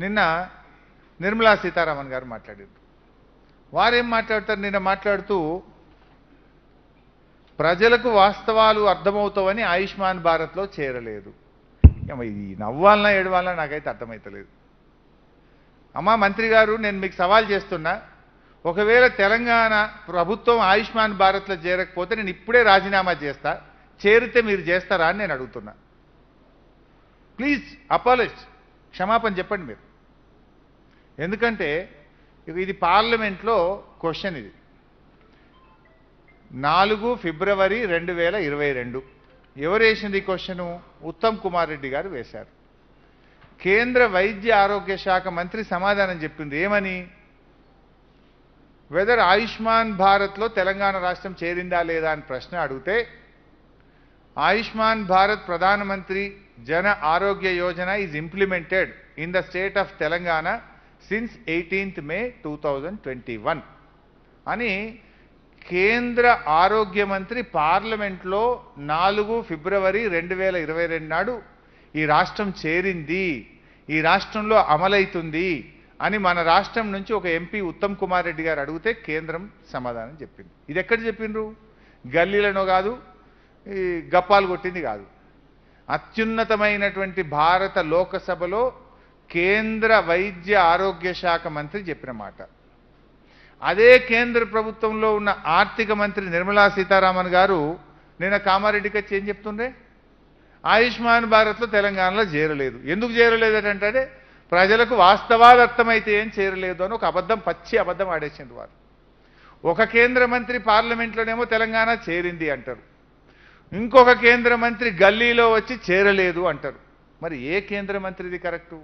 నిన్న నిర్మలా సీతారామన్ గారు మాట్లాడారు వారేం మాట్లాడతారు నిన్న మాట్లాడుతూ ప్రజలకు వాస్తవాలు అర్థమవుతావని ఆయుష్మాన్ భారత్లో చేరలేదు ఏమ ఇది నవ్వాలనా ఏడవాలనా నాకైతే అర్థమైతలేదు అమ్మా మంత్రి గారు నేను మీకు సవాల్ చేస్తున్నా ఒకవేళ తెలంగాణ ప్రభుత్వం ఆయుష్మాన్ భారత్లో చేరకపోతే నేను ఇప్పుడే రాజీనామా చేస్తా చేరితే మీరు చేస్తారా అని నేను అడుగుతున్నా ప్లీజ్ అపాలజ్ క్షమాపణ చెప్పండి మీరు ఎందుకంటే ఇక ఇది పార్లమెంట్లో క్వశ్చన్ ఇది నాలుగు ఫిబ్రవరి రెండు వేల ఇరవై రెండు ఎవరు వేసింది ఈ క్వశ్చను ఉత్తమ్ కుమార్ రెడ్డి గారు వేశారు కేంద్ర వైద్య ఆరోగ్య శాఖ మంత్రి సమాధానం చెప్పింది ఏమని వెదర్ ఆయుష్మాన్ భారత్లో తెలంగాణ రాష్ట్రం చేరిందా లేదా అని ప్రశ్న అడిగితే Ayushman Bharat Pradhan Mantri Jan Arogya Yojana is implemented in the state of Telangana since eighteenth May two thousand twenty one అని కేంద్ర ఆరోగ్య మంత్రి పార్లమెంట్లో నాలుగు ఫిబ్రవరి రెండు వేల ఇరవై రెండు నాడు ఈ రాష్ట్రం చేరింది ఈ రాష్ట్రంలో అమలైతుంది అని మన రాష్ట్రం నుంచి ఒక ఎంపీ ఉత్తమ్ కుమార్ రెడ్డి గారు అడిగితే కేంద్రం సమాధానం చెప్పింది ఇది ఎక్కడ చెప్పిండ్రు గల్లీలనో కాదు ఈ గప్పాలు కొట్టింది కాదు అత్యున్నతమైనటువంటి భారత లోకసభలో కేంద్ర వైద్య ఆరోగ్య శాఖ మంత్రి చెప్పిన మాట అదే కేంద్ర ప్రభుత్వంలో ఉన్న ఆర్థిక మంత్రి నిర్మలా సీతారామన్ గారు నిన్న కామారెడ్డికి వచ్చి ఏం చెప్తుండే ఆయుష్మాన్ భారత్లో తెలంగాణలో చేరలేదు ఎందుకు చేరలేదంటే ప్రజలకు వాస్తవాలు అర్థమైతే ఏం చేరలేదు అని ఒక అబద్ధం పచ్చి అబద్ధం ఆడేసిండ్రు వారు ఒక కేంద్ర మంత్రి పార్లమెంట్లోనేమో తెలంగాణ చేరింది అంటారు ఇంకొక కేంద్ర మంత్రి గల్లీలో వచ్చి చేరలేదు అంటారు మరి ఏ కేంద్ర మంత్రిది కరెక్టు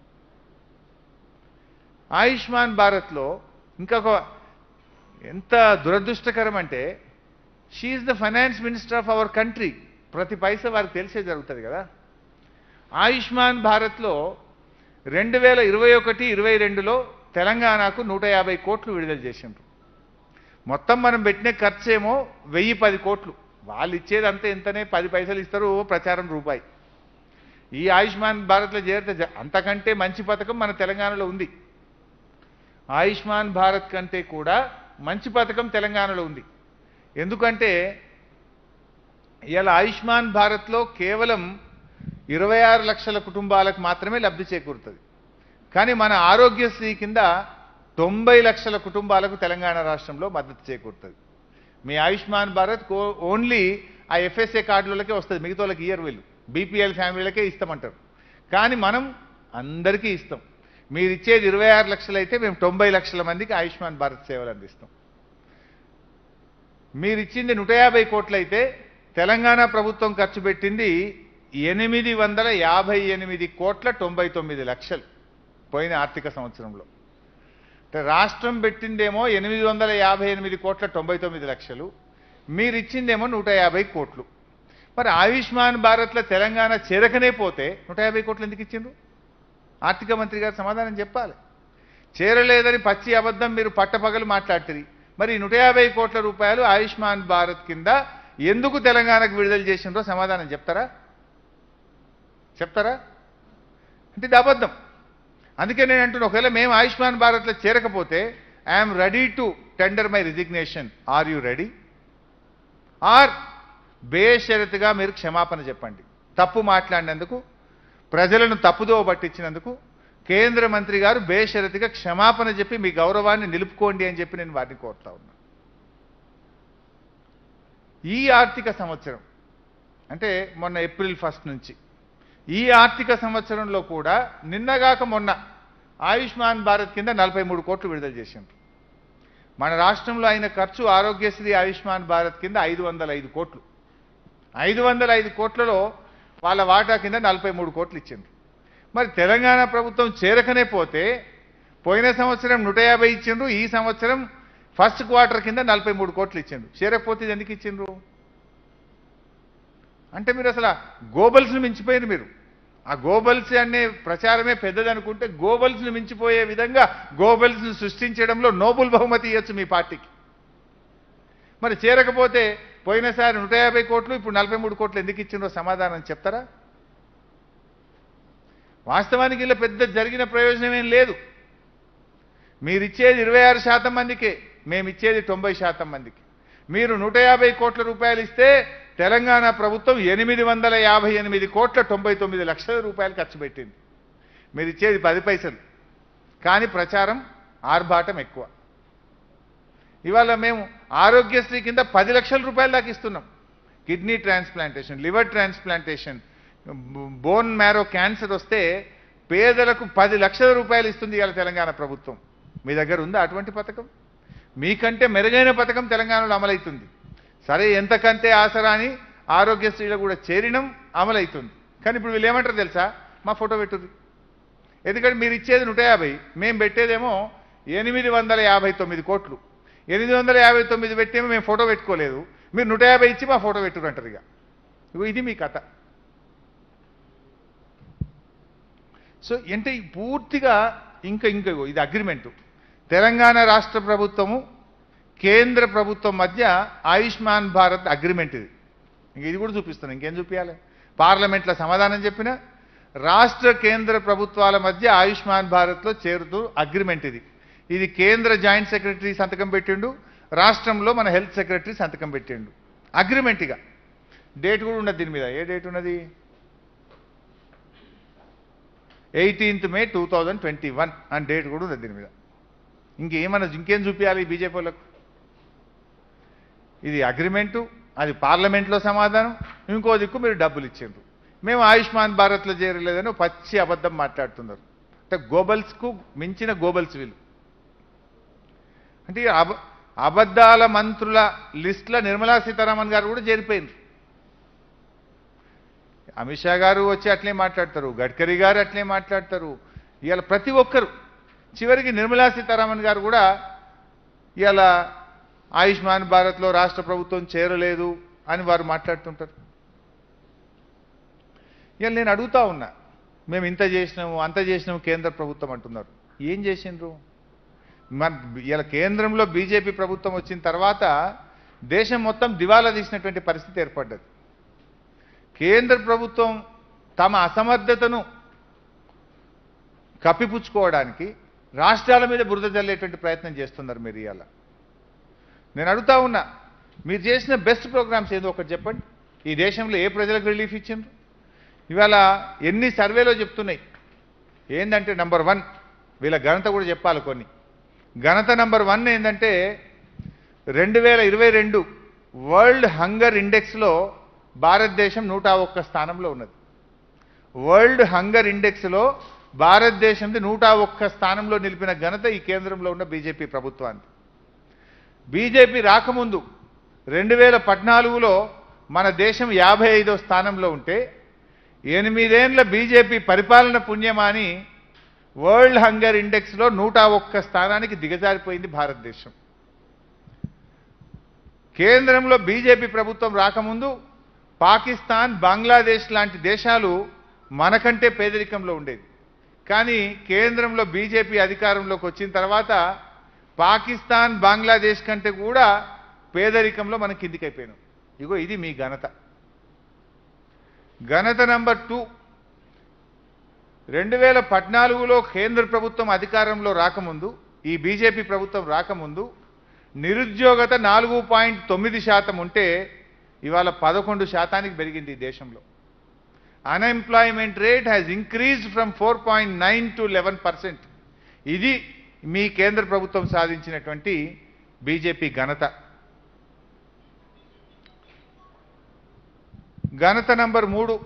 ఆయుష్మాన్ భారత్లో ఇంకొక ఎంత దురదృష్టకరం అంటే she the finance minister of our country ప్రతి పైసా వారికి తెలిసే జరుగుతుంది కదా ఆయుష్మాన్ భారత్లో రెండు వేల ఇరవై ఒకటి ఇరవై రెండులో తెలంగాణకు నూట యాభై కోట్లు విడుదల చేసిండ్రు మొత్తం మనం పెట్టిన ఖర్చు ఏమో వెయ్యి పది కోట్లు వాళ్ళు ఇచ్చేది అంతే ఎంతనే పది పైసలు ఇస్తారు ప్రచారం రూపాయి ఈ ఆయుష్మాన్ భారత్లో చేరితే జ- అంతకంటే మంచి పథకం మన తెలంగాణలో ఉంది ఆయుష్మాన్ భారత్ కంటే కూడా మంచి పథకం తెలంగాణలో ఉంది ఎందుకంటే ఇలా ఆయుష్మాన్ భారత్లో కేవలం ఇరవై ఆరు లక్షల కుటుంబాలకు మాత్రమే లబ్ధి చేకూరుతుంది కానీ మన ఆరోగ్యశ్రీ కింద తొంభై లక్షల కుటుంబాలకు తెలంగాణ రాష్ట్రంలో మద్దతు చేకూరుతుంది మీ ఆయుష్మాన్ భారత్ కో- ఓన్లీ ఆ ఎఫ్ఎస్ఏ కార్డులకే వస్తుంది మిగతా వాళ్ళకి ఇయర్ వీళ్ళు బీపీఎల్ ఫ్యామిలీలకే ఇస్తామంటారు కానీ మనం అందరికీ ఇస్తాం మీరు ఇచ్చేది ఇరవై ఆరు లక్షలు అయితే మేము తొంభై లక్షల మందికి ఆయుష్మాన్ భారత్ సేవలు అందిస్తాం మీరు ఇచ్చింది నూట యాభై కోట్లు అయితే తెలంగాణ ప్రభుత్వం ఖర్చు పెట్టింది ఎనిమిది వందల యాభై ఎనిమిది కోట్ల తొంభై తొమ్మిది లక్షలు పోయిన ఆర్థిక సంవత్సరంలో అంటే రాష్ట్రం పెట్టిందేమో ఎనిమిది వందల యాభై ఎనిమిది కోట్ల తొంభై తొమ్మిది లక్షలు మీరు ఇచ్చిందేమో నూట యాభై కోట్లు మరి ఆయుష్మాన్ భారత్లో తెలంగాణ చేరకనే పోతే నూట యాభై కోట్లు ఎందుకు ఇచ్చిండ్రు ఆర్థిక మంత్రి గారు సమాధానం చెప్పాలి చేరలేదని పచ్చి అబద్ధం మీరు పట్టపగలు మాట్లాడుతుంది మరి ఈ నూట యాభై కోట్ల రూపాయలు ఆయుష్మాన్ భారత్ కింద ఎందుకు తెలంగాణకు విడుదల చేసిండ్రో సమాధానం చెప్తారా చెప్తారా అంటే ఇది అబద్ధం అందుకే నేను అంటున్నా ఒకవేళ మేము ఆయుష్మాన్ భారత్లో చేరకపోతే I'm ready to tender my resignation are you ready or బేషరతుగా మీరు క్షమాపణ చెప్పండి తప్పు మాట్లాడినందుకు ప్రజలను తప్పుదోవ పట్టించినందుకు కేంద్ర మంత్రి గారు బేషరతుగా క్షమాపణ చెప్పి మీ గౌరవాన్ని నిలుపుకోండి అని చెప్పి నేను వారిని కోరుతా ఉన్నా ఈ ఆర్థిక సంవత్సరం అంటే మొన్న ఏప్రిల్ ఫస్ట్ నుంచి ఈ ఆర్థిక సంవత్సరంలో కూడా నిన్నగాక మొన్న ఆయుష్మాన్ భారత్ కింద నలభై మూడు కోట్లు విడుదల చేసిండ్రు మన రాష్ట్రంలో అయిన ఖర్చు ఆరోగ్యశ్రీ ఆయుష్మాన్ భారత్ కింద ఐదు వందల ఐదు కోట్లు ఐదు వందల ఐదు కోట్లలో వాళ్ళ వాటా కింద నలభై మూడు కోట్లు ఇచ్చిండ్రు మరి తెలంగాణ ప్రభుత్వం చేరకనే పోతే పోయిన సంవత్సరం నూట యాభై ఇచ్చిండ్రు ఈ సంవత్సరం ఫస్ట్ క్వార్టర్ కింద నలభై మూడు కోట్లు ఇచ్చిండ్రు చేరకపోతే ఇది ఎందుకు ఇచ్చిండ్రు అంటే మీరు అసలు ఆ గోబల్స్ను మించిపోయారు మీరు ఆ గోబల్స్ అనే ప్రచారమే పెద్దదనుకుంటే గోబల్స్ను మించిపోయే విధంగా గోబల్స్ను సృష్టించడంలో నోబుల్ బహుమతి ఇవ్వచ్చు మీ పార్టీకి మరి చేరకపోతే పోయినసారి నూట యాభై కోట్లు ఇప్పుడు నలభై మూడు కోట్లు ఎందుకు ఇచ్చిండ్రో సమాధానం చెప్తారా వాస్తవానికి ఇలా పెద్ద జరిగిన ప్రయోజనం ఏం లేదు మీరిచ్చేది ఇరవై ఆరు శాతం మందికే మేమిచ్చేది తొంభై శాతం మందికి మీరు నూట యాభై కోట్ల రూపాయలు ఇస్తే తెలంగాణ ప్రభుత్వం ఎనిమిది వందల యాభై ఎనిమిది కోట్ల తొంభై తొమ్మిది లక్షల రూపాయలు ఖర్చు పెట్టింది మీరు ఇచ్చేది పది పైసలు కానీ ప్రచారం ఆర్భాటం ఎక్కువ ఇవాళ మేము ఆరోగ్యశ్రీ కింద పది లక్షల రూపాయల దాకా ఇస్తున్నాం kidney transplantation liver transplantation bone marrow cancer వస్తే పేదలకు పది లక్షల రూపాయలు ఇస్తుంది ఇవాళ తెలంగాణ ప్రభుత్వం మీ దగ్గర ఉందా అటువంటి పథకం మీకంటే మెరుగైన పథకం తెలంగాణలో అమలవుతుంది సరే ఎంతకంతే ఆసరా అని ఆరోగ్యశ్రీలో కూడా చేరినం అమలవుతుంది కానీ ఇప్పుడు వీళ్ళు ఏమంటారు తెలుసా మా ఫోటో పెట్టుర్రి ఎందుకంటే మీరు ఇచ్చేది నూట యాభై మేము పెట్టేదేమో ఎనిమిది వందల యాభై తొమ్మిది కోట్లు ఎనిమిది వందల యాభై తొమ్మిది పెట్టేమో మేము ఫోటో పెట్టుకోలేదు మీరు నూట యాభై ఇచ్చి మా ఫోటో పెట్టురు అంటారు ఇక ఇగో ఇది మీ కథ సో అంటే ఈ పూర్తిగా ఇంకా ఇంకా ఇగో ఇది అగ్రిమెంటు తెలంగాణ రాష్ట్ర ప్రభుత్వము కేంద్ర ప్రభుత్వం మధ్య ఆయుష్మాన్ భారత్ అగ్రిమెంట్ ఇది ఇంక ఇది కూడా చూపిస్తాను ఇంకేం చూపించాలి పార్లమెంట్లో సమాధానం చెప్పిన రాష్ట్ర కేంద్ర ప్రభుత్వాల మధ్య ఆయుష్మాన్ భారత్లో చేరుతూ అగ్రిమెంట్ ఇది ఇది కేంద్ర జాయింట్ సెక్రటరీ సంతకం పెట్టిండు రాష్ట్రంలో మన హెల్త్ సెక్రటరీ సంతకం పెట్టిండు అగ్రిమెంట్ ఇక డేట్ కూడా ఉన్నది దీని మీద ఏ డేట్ ఉన్నది eighteenth May two thousand twenty one అని డేట్ కూడా ఉన్నది దీని మీద ఇంకేమన్నా ఇంకేం చూపించాలి బీజేపీ వాళ్ళకు ఇది అగ్రిమెంటు అది పార్లమెంట్లో సమాధానం ఇంకో దిక్కు మీరు డబ్బులు ఇచ్చిండ్రు మేము ఆయుష్మాన్ భారత్లో చేరలేదని ఓ పచ్చి అబద్ధం మాట్లాడుతున్నారు అంటే గోబల్స్కు మించిన గోబల్స్ వీళ్ళు అంటే ఈ అబ అబద్ధాల మంత్రుల లిస్టులో నిర్మలా సీతారామన్ గారు కూడా చేరిపోయింది అమిత్ షా గారు వచ్చి అట్లే మాట్లాడతారు గడ్కరీ గారు అట్లే మాట్లాడతారు ఇవాళ ప్రతి ఒక్కరు చివరికి నిర్మలా సీతారామన్ గారు కూడా ఇవాళ ఆయుష్మాన్ భారత్లో రాష్ట్ర ప్రభుత్వం చేరలేదు అని వారు మాట్లాడుతుంటారు ఇవాళ నేను అడుగుతా ఉన్నా మేము ఇంత చేసినాము అంత చేసినాము కేంద్ర ప్రభుత్వం అంటున్నారు ఏం చేసిండ్రు మన ఇలా కేంద్రంలో బీజేపీ ప్రభుత్వం వచ్చిన తర్వాత దేశం మొత్తం దివాలా తీసినటువంటి పరిస్థితి ఏర్పడ్డది కేంద్ర ప్రభుత్వం తమ అసమర్థతను కప్పిపుచ్చుకోవడానికి రాష్ట్రాల మీద బురద జల్లేటువంటి ప్రయత్నం చేస్తున్నారు మీరు ఇవాళ నేను అడుగుతా ఉన్నా మీరు చేసిన బెస్ట్ ప్రోగ్రామ్స్ ఏదో ఒకటి చెప్పండి ఈ దేశంలో ఏ ప్రజలకు రిలీఫ్ ఇచ్చిండ్రు ఇవాళ ఎన్ని సర్వేలో చెప్తున్నాయి ఏంటంటే నంబర్ వన్ వీళ్ళ ఘనత కూడా చెప్పాలి కొన్ని ఘనత నంబర్ వన్ ఏంటంటే రెండు వేల ఇరవై రెండు వరల్డ్ హంగర్ ఇండెక్స్లో భారతదేశం నూట ఒక్క స్థానంలో ఉన్నది వరల్డ్ హంగర్ ఇండెక్స్లో భారతదేశంది నూట ఒక్క స్థానంలో నిలిపిన ఘనత ఈ కేంద్రంలో ఉన్న బీజేపీ ప్రభుత్వానికి బీజేపీ రాకముందు రెండు వేల పద్నాలుగులో మన దేశం యాభై ఐదో స్థానంలో ఉంటే ఎనిమిదేండ్ల బీజేపీ పరిపాలన పుణ్యమాని వరల్డ్ హంగర్ ఇండెక్స్లో నూట ఒక్క స్థానానికి దిగజారిపోయింది భారతదేశం కేంద్రంలో బీజేపీ ప్రభుత్వం రాకముందు పాకిస్తాన్ బంగ్లాదేశ్ లాంటి దేశాలు మనకంటే పేదరికంలో ఉండేది కానీ కేంద్రంలో బీజేపీ అధికారంలోకి వచ్చిన తర్వాత పాకిస్తాన్ బంగ్లాదేశ్ కంటే కూడా పేదరికంలో మనం కిందికైపోయినాం ఇగో ఇది మీ ఘనత ఘనత నంబర్ టూ రెండు వేల పద్నాలుగులో కేంద్ర ప్రభుత్వం అధికారంలో రాకముందు ఈ బీజేపీ ప్రభుత్వం రాకముందు నిరుద్యోగత నాలుగు పాయింట్ తొమ్మిది శాతం ఉంటే ఇవాళ పదకొండు శాతానికి పెరిగింది ఈ దేశంలో unemployment rate has increased from four point nine to eleven percent ఇది మీ కేంద్ర ప్రభుత్వం సాధించినటువంటి బీజేపీ ఘనత ఘనత నంబర్ మూడు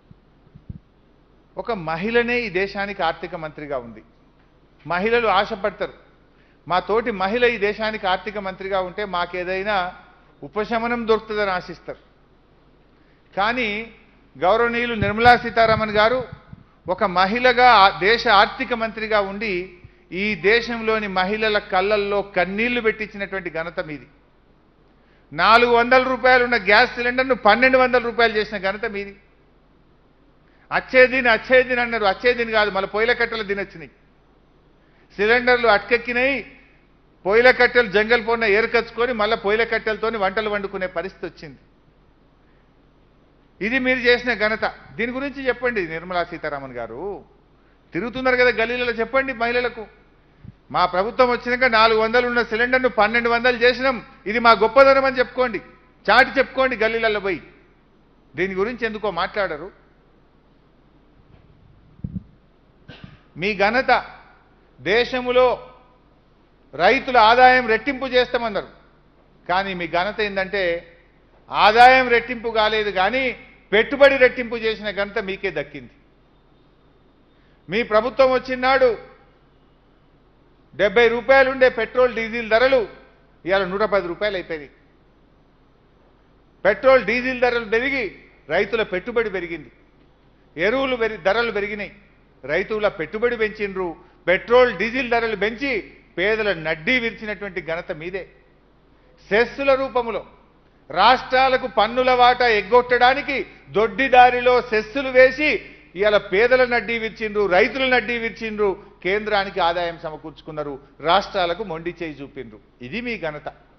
ఒక మహిళనే ఈ దేశానికి ఆర్థిక మంత్రిగా ఉంది మహిళలు ఆశపడతారు మా తోటి మహిళ ఈ దేశానికి ఆర్థిక మంత్రిగా ఉంటే మాకేదైనా ఉపశమనం దొరుకుతుందని ఆశిస్తారు కానీ గౌరవనీయులు నిర్మలా సీతారామన్ గారు ఒక మహిళగా ఆ దేశ ఆర్థిక మంత్రిగా ఉండి ఈ దేశంలోని మహిళల కళ్ళల్లో కన్నీళ్లు పెట్టించినటువంటి ఘనత మీది నాలుగు వందల రూపాయలు ఉన్న గ్యాస్ సిలిండర్ను పన్నెండు వందల రూపాయలు చేసిన ఘనత మీది అచ్చే దిన్ అచ్చే దిన్ అన్నారు అచ్చే దిన్ కాదు మళ్ళీ పొయ్యిల కట్టెలు దినొచ్చినాయి సిలిండర్లు అటకెక్కినాయి పొయ్యిల కట్టెలు జంగల్ పొన్న ఏరుకచ్చుకొని మళ్ళీ పొయ్యిల కట్టెలతోని వంటలు వండుకునే పరిస్థితి వచ్చింది ఇది మీరు చేసిన ఘనత దీని గురించి చెప్పండి నిర్మలా సీతారామన్ గారు తిరుగుతున్నారు కదా గల్లీలలో చెప్పండి మహిళలకు మా ప్రభుత్వం వచ్చినాక నాలుగు వందలు ఉన్న సిలిండర్ను పన్నెండు వందలు చేసినాం ఇది మా గొప్పదనం అని చెప్పుకోండి చాటి చెప్పుకోండి గల్లీలలో పోయి దీని గురించి ఎందుకో మాట్లాడరు మీ ఘనత దేశములో రైతుల ఆదాయం రెట్టింపు చేస్తామన్నారు కానీ మీ ఘనత ఏంటంటే ఆదాయం రెట్టింపు కాలేదు కానీ పెట్టుబడి రెట్టింపు చేసిన ఘనత మీకే దక్కింది మీ ప్రభుత్వం వచ్చినాడు డెబ్బై రూపాయలుండే పెట్రోల్ డీజిల్ ధరలు ఇవాళ నూట పది రూపాయలు అయిపోయింది పెట్రోల్ డీజిల్ ధరలు పెరిగి రైతుల పెట్టుబడి పెరిగింది ఎరువులు పెరి ధరలు పెరిగినాయి రైతుల పెట్టుబడి పెంచిండ్రు పెట్రోల్ డీజిల్ ధరలు పెంచి పేదల నడ్డీ విరిచినటువంటి ఘనత మీదే సెస్సుల రూపములో రాష్ట్రాలకు పన్నుల వాటా ఎగ్గొట్టడానికి దొడ్డిదారిలో సెస్సులు వేసి ఇవాళ పేదల నడ్డీ విరిచిండ్రు రైతుల నడ్డీ విరిచిండ్రు కేంద్రానికి ఆదాయం సమకూర్చుకున్నారు రాష్ట్రాలకు మొండి చేయి చూపిండ్రు ఇది మీ ఘనత